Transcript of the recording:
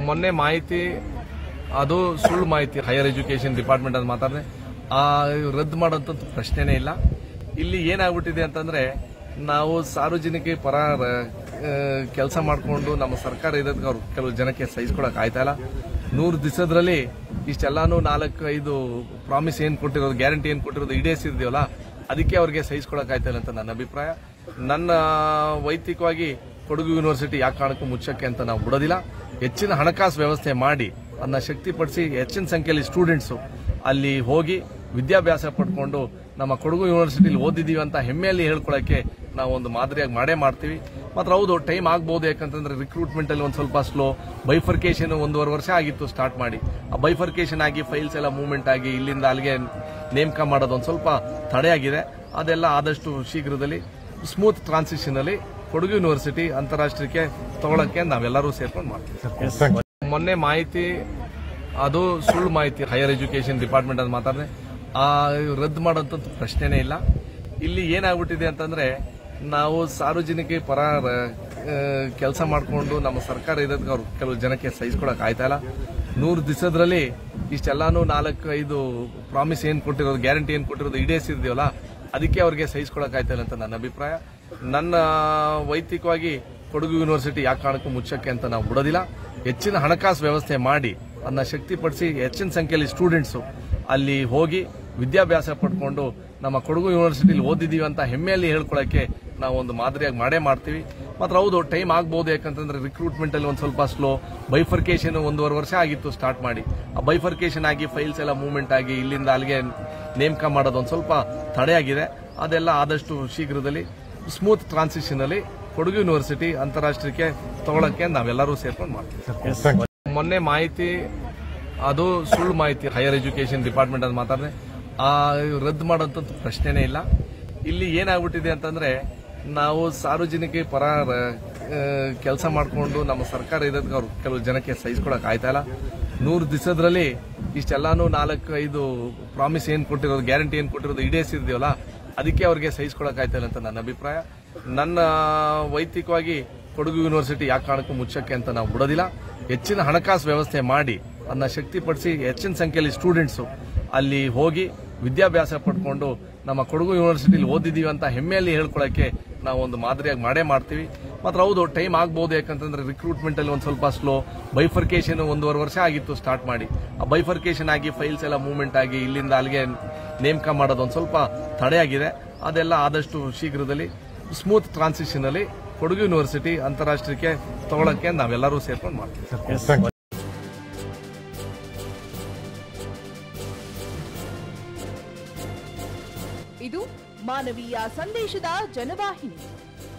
ಮೊನ್ನೆ ಮಾಹಿತಿ ಅದು ಸುಳ್ಳು ಮಾಹಿತಿ ಹೈಯರ್ ಎಜುಕೇಶನ್ ಡಿಪಾರ್ಟ್ಮೆಂಟ್ ಅಂತ ಮಾತಾಡಿದ್ರೆ ಆ ರದ್ದು ಮಾಡೋಂಥ ಪ್ರಶ್ನೆನೇ ಇಲ್ಲ ಇಲ್ಲಿ ಏನಾಗ್ಬಿಟ್ಟಿದೆ ಅಂತಂದ್ರೆ ನಾವು ಸಾರ್ವಜನಿಕ ಪರ ಕೆಲಸ ಮಾಡಿಕೊಂಡು ನಮ್ಮ ಸರ್ಕಾರ ಇರೋದಕ್ಕೆ ಅವ್ರು ಕೆಲವು ಜನಕ್ಕೆ ಸಹಿಸ್ಕೊಳಕ್ ಆಯ್ತಾ ಇಲ್ಲ ನೂರು ದಿವಸದ್ರಲ್ಲಿ ಇಷ್ಟೆಲ್ಲಾನು ನಾಲ್ಕು ಐದು ಪ್ರಾಮಿಸ್ ಏನ್ ಕೊಟ್ಟಿರೋದು ಗ್ಯಾರಂಟಿ ಏನ್ ಕೊಟ್ಟಿರೋದು ಈಡೇರಿಸಿದ್ಯವಲ್ಲ ಅದಕ್ಕೆ ಅವ್ರಿಗೆ ಸಹಿಸ್ಕೊಳಕ್ ಆಯ್ತಾ ಇಲ್ಲ ಅಂತ ನನ್ನ ಅಭಿಪ್ರಾಯ ನನ್ನ ವೈಯಕ್ತಿಕವಾಗಿ ಕೊಡಗು ಯೂನಿವರ್ಸಿಟಿ ಯಾವ ಕಾರಣಕ್ಕೂ ಮುಚ್ಚಕ್ಕೆ ಅಂತ ನಾವು ಬಿಡೋದಿಲ್ಲ ಹೆಚ್ಚಿನ ಹಣಕಾಸು ವ್ಯವಸ್ಥೆ ಮಾಡಿ ಅದನ್ನ ಶಕ್ತಿಪಡಿಸಿ ಹೆಚ್ಚಿನ ಸಂಖ್ಯೆಯಲ್ಲಿ ಸ್ಟೂಡೆಂಟ್ಸು ಅಲ್ಲಿ ಹೋಗಿ ವಿದ್ಯಾಭ್ಯಾಸ ಪಡ್ಕೊಂಡು ನಮ್ಮ ಕೊಡಗು ಯೂನಿವರ್ಸಿಟಿಲಿ ಓದಿದೀವಿ ಅಂತ ಹೆಮ್ಮೆಯಲ್ಲಿ ಹೇಳ್ಕೊಳಕ್ಕೆ ನಾವು ಒಂದು ಮಾದರಿಯಾಗಿ ಮಾಡೇ ಮಾಡ್ತೀವಿ ಮಾತ್ರ ಹೌದು ಟೈಮ್ ಆಗ್ಬೋದು ಯಾಕಂತಂದ್ರೆ ರಿಕ್ರೂಟ್ಮೆಂಟ್ ಅಲ್ಲಿ ಒಂದು ಸ್ವಲ್ಪ ಸ್ಲೋ ಬೈಫರ್ಕೇಶನ್ ಒಂದೂವರೆ ವರ್ಷ ಆಗಿತ್ತು ಸ್ಟಾರ್ಟ್ ಮಾಡಿ ಆ ಬೈಫರ್ಕೇಶನ್ ಆಗಿ ಫೈಲ್ಸ್ ಎಲ್ಲ ಮೂವ್ಮೆಂಟ್ ಆಗಿ ಇಲ್ಲಿಂದ ಅಲ್ಲಿಗೆ ನೇಮಕ ಮಾಡೋದು ಒಂದು ಸ್ವಲ್ಪ ತಡೆಯಾಗಿದೆ ಅದೆಲ್ಲ ಆದಷ್ಟು ಶೀಘ್ರದಲ್ಲಿ ಸ್ಮೂತ್ ಟ್ರಾನ್ಸಿಷನ್ ಅಲ್ಲಿ ಕೊಡಗು ಯೂನಿವರ್ಸಿಟಿ ಅಂತಾರಾಷ್ಟ್ರೀಯಕ್ಕೆ ತಗೊಳಕ್ಕೆ ನಾವೆಲ್ಲರೂ ಸೇರ್ಕೊಂಡು ಮಾಡ್ತೀವಿ ಮೊನ್ನೆ ಮಾಹಿತಿ ಅದು ಸುಳ್ಳು ಮಾಹಿತಿ ಹೈಯರ್ ಎಜುಕೇಶನ್ ಡಿಪಾರ್ಟ್ಮೆಂಟ್ ಅಂತ ಮಾತಾಡಿದ್ರೆ ಆ ರದ್ದು ಮಾಡೋಂಥ ಪ್ರಶ್ನೆನೇ ಇಲ್ಲ ಇಲ್ಲಿ ಏನಾಗ್ಬಿಟ್ಟಿದೆ ಅಂತಂದ್ರೆ ನಾವು ಸಾರ್ವಜನಿಕ ಪರ ಕೆಲಸ ಮಾಡಿಕೊಂಡು ನಮ್ಮ ಸರ್ಕಾರ ಇರೋದಕ್ಕೆ ಅವ್ರು ಕೆಲವು ಜನಕ್ಕೆ ಸಹಿಸ್ಕೊಳಕ್ ಆಯ್ತಾ ಇಲ್ಲ ನೂರು ದಿವಸದ್ರಲ್ಲಿ ಇಷ್ಟೆಲ್ಲಾನು ನಾಲ್ಕು ಐದು ಪ್ರಾಮಿಸ್ ಏನ್ ಕೊಟ್ಟಿರೋದು ಗ್ಯಾರಂಟಿ ಏನ್ ಕೊಟ್ಟಿರೋದು ಈಡೇರಿಸಿದ್ಯವಲ್ಲ ಅದಕ್ಕೆ ಅವ್ರಿಗೆ ಸಹಿಸ್ಕೊಳಕ್ ಆಯ್ತಾ ಇಲ್ಲ ಅಂತ ನನ್ನ ಅಭಿಪ್ರಾಯ ನನ್ನ ವೈಯಕ್ತಿಕವಾಗಿ ಕೊಡಗು ಯೂನಿವರ್ಸಿಟಿ ಯಾವ ಕಾರಣಕ್ಕೂ ಮುಚ್ಚಕ್ಕೆ ಅಂತ ನಾವು ಬಿಡೋದಿಲ್ಲ ಹೆಚ್ಚಿನ ಹಣಕಾಸು ವ್ಯವಸ್ಥೆ ಮಾಡಿ ಅದನ್ನ ಶಕ್ತಿಪಡಿಸಿ ಹೆಚ್ಚಿನ ಸಂಖ್ಯೆಯಲ್ಲಿ ಸ್ಟೂಡೆಂಟ್ಸು ಅಲ್ಲಿ ಹೋಗಿ ವಿದ್ಯಾಭ್ಯಾಸ ಪಡ್ಕೊಂಡು ನಮ್ಮ ಕೊಡಗು ಯೂನಿವರ್ಸಿಟಿಲಿ ಓದಿದೀವಿ ಅಂತ ಹೆಮ್ಮೆಯಲ್ಲಿ ಹೇಳ್ಕೊಳಕ್ಕೆ ನಾವು ಒಂದು ಮಾದರಿಯಾಗಿ ಮಾಡೇ ಮಾಡ್ತೀವಿ ಮಾತ್ರ ಹೌದು ಟೈಮ್ ಆಗ್ಬೋದು ಯಾಕಂತಂದ್ರೆ ರಿಕ್ರೂಟ್ಮೆಂಟ್ ಅಲ್ಲಿ ಒಂದು ಸ್ವಲ್ಪ ಸ್ಲೋ ಬೈಫರ್ಕೇಶನ್ ಒಂದೂವರೆ ವರ್ಷ ಆಗಿತ್ತು ಸ್ಟಾರ್ಟ್ ಮಾಡಿ ಆ ಬೈಫರ್ಕೇಶನ್ ಆಗಿ ಫೈಲ್ಸ್ ಎಲ್ಲ ಮೂವ್ಮೆಂಟ್ ಆಗಿ ಇಲ್ಲಿಂದ ಅಲ್ಲಿಗೆ ನೇಮಕ ಮಾಡೋದು ಒಂದು ಸ್ವಲ್ಪ ತಡೆಯಾಗಿದೆ ಅದೆಲ್ಲ ಆದಷ್ಟು ಶೀಘ್ರದಲ್ಲಿ ಸ್ಮೂತ್ ಟ್ರಾನ್ಸಿಷನ್ ಅಲ್ಲಿ ಕೊಡಗು ಯೂನಿವರ್ಸಿಟಿ ಅಂತಾರಾಷ್ಟ್ರೀಯಕ್ಕೆ ತಗೊಳಕ್ಕೆ ನಾವೆಲ್ಲರೂ ಸೇರ್ಕೊಂಡು ಮಾಡ್ತೀವಿ ಮೊನ್ನೆ ಮಾಹಿತಿ ಅದು ಸುಳ್ಳು ಮಾಹಿತಿ ಹೈಯರ್ ಎಜುಕೇಶನ್ ಡಿಪಾರ್ಟ್ಮೆಂಟ್ ಅಂತ ಮಾತಾಡಿದ್ರೆ ಆ ರದ್ದು ಮಾಡೋಂಥ ಪ್ರಶ್ನೆನೇ ಇಲ್ಲ ಇಲ್ಲಿ ಏನಾಗ್ಬಿಟ್ಟಿದೆ ಅಂತಂದ್ರೆ ನಾವು ಸಾರ್ವಜನಿಕ ಪರ ಕೆಲಸ ಮಾಡಿಕೊಂಡು ನಮ್ಮ ಸರ್ಕಾರ ಇರೋದಕ್ಕೆ ಅವ್ರು ಕೆಲವು ಜನಕ್ಕೆ ಸಹಿಸ್ಕೊಳಕ್ ಆಯ್ತಾ ಇಲ್ಲ ನೂರು ದಿವಸದ್ರಲ್ಲಿ ಇಷ್ಟೆಲ್ಲಾನು ನಾಲ್ಕು ಐದು ಪ್ರಾಮಿಸ್ ಏನ್ ಕೊಟ್ಟಿರೋದು ಗ್ಯಾರಂಟಿ ಏನ್ ಕೊಟ್ಟಿರೋದು ಈಡೇರಿಸಿದ್ಯವಲ್ಲ ಅದಕ್ಕೆ ಅವ್ರಿಗೆ ಸಹಿಸ್ಕೊಳಕ್ ಆಯ್ತಾ ಇಲ್ಲ ಅಂತ ನನ್ನ ಅಭಿಪ್ರಾಯ ನನ್ನ ವೈಯಕ್ತಿಕವಾಗಿ ಕೊಡಗು ಯೂನಿವರ್ಸಿಟಿ ಯಾವ ಕಾರಣಕ್ಕೂ ಮುಚ್ಚಕ್ಕೆ ಅಂತ ನಾವು ಬಿಡೋದಿಲ್ಲ ಹೆಚ್ಚಿನ ಹಣಕಾಸು ವ್ಯವಸ್ಥೆ ಮಾಡಿ ಅದನ್ನ ಶಕ್ತಿಪಡಿಸಿ ಹೆಚ್ಚಿನ ಸಂಖ್ಯೆಯಲ್ಲಿ ಸ್ಟೂಡೆಂಟ್ಸು ಅಲ್ಲಿ ಹೋಗಿ ವಿದ್ಯಾಭ್ಯಾಸ ಪಡ್ಕೊಂಡು ನಮ್ಮ ಕೊಡಗು ಯೂನಿವರ್ಸಿಟಿಲಿ ಓದಿದೀವಿ ಅಂತ ಹೆಮ್ಮೆಯಲ್ಲಿ ಹೇಳ್ಕೊಳಕ್ಕೆ ನಾವು ಒಂದು ಮಾದರಿಯಾಗಿ ಮಾಡೇ ಮಾಡ್ತೀವಿ ಮಾತ್ರ ಹೌದು ಟೈಮ್ ಆಗ್ಬೋದು ಯಾಕಂತಂದ್ರೆ ರಿಕ್ರೂಟ್ಮೆಂಟ್ ಅಲ್ಲಿ ಒಂದು ಸ್ವಲ್ಪ ಸ್ಲೋ ಬೈಫರ್ಕೇಶನ್ ಒಂದೂವರೆ ವರ್ಷ ಆಗಿತ್ತು ಸ್ಟಾರ್ಟ್ ಮಾಡಿ ಆ ಬೈಫರ್ಕೇಶನ್ ಆಗಿ ಫೈಲ್ಸ್ ಎಲ್ಲ ಮೂವ್ಮೆಂಟ್ ಆಗಿ ಇಲ್ಲಿಂದ ಅಲ್ಲಿಗೆ ನೇಮಕ ಮಾಡೋದು ಒಂದು ಸ್ವಲ್ಪ ತಡೆಯಾಗಿದೆ ಅದೆಲ್ಲ ಆದಷ್ಟು ಶೀಘ್ರದಲ್ಲಿ ಸ್ಮೂತ್ ಟ್ರಾನ್ಸಿಷನ್ ಅಲ್ಲಿ ಕೊಡಗು ಯೂನಿವರ್ಸಿಟಿ ಅಂತಾರಾಷ್ಟ್ರೀಯಕ್ಕೆ ತಗೊಳಕ್ಕೆ ನಾವೆಲ್ಲರೂ ಸೇರ್ಕೊಂಡು ಮಾಡ್ತೀವಿ ಇದು ಮಾನವೀಯ ಸಂದೇಶದ ಜನವಾಹಿನಿ